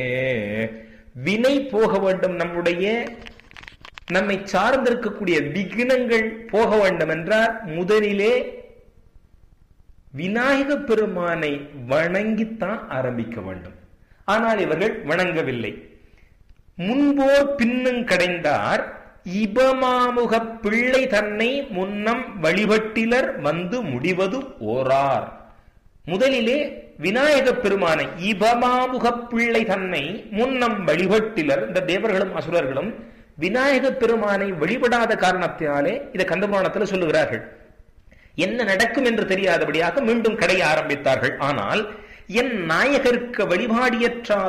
வினை போக வேண்டும் நம்முடைய நம்மை சார்ந்திருக்கக்கூடிய விக்னங்கள் போக வேண்டும் என்றால் முதலிலே விநாயக பெருமானை வணங்கித்தான் ஆரம்பிக்க வேண்டும் ஆனால் இவர்கள் வணங்கவில்லை முன்போர் பின்னும் கடைந்தார் இபமாமுக பிள்ளை தன்னை முன்னம் வழிபட்டிலர் வந்து முடிவது ஓரார் முதலிலே விநாயக பெருமானை இபமாமுக பிள்ளை தன்னை முன்னம் வழிபட்டிலர் இந்த தேவர்களும் அசுரர்களும் விநாயக பெருமானை வழிபடாத காரணத்தினாலே இதை கந்தபுராணத்துல சொல்லுகிறார்கள் என்ன நடக்கும் என்று தெரியாதபடியாக மீண்டும் கடைய ஆரம்பித்தார்கள் ஆனால் என் நாயகருக்கு வழிபாடியற்றால்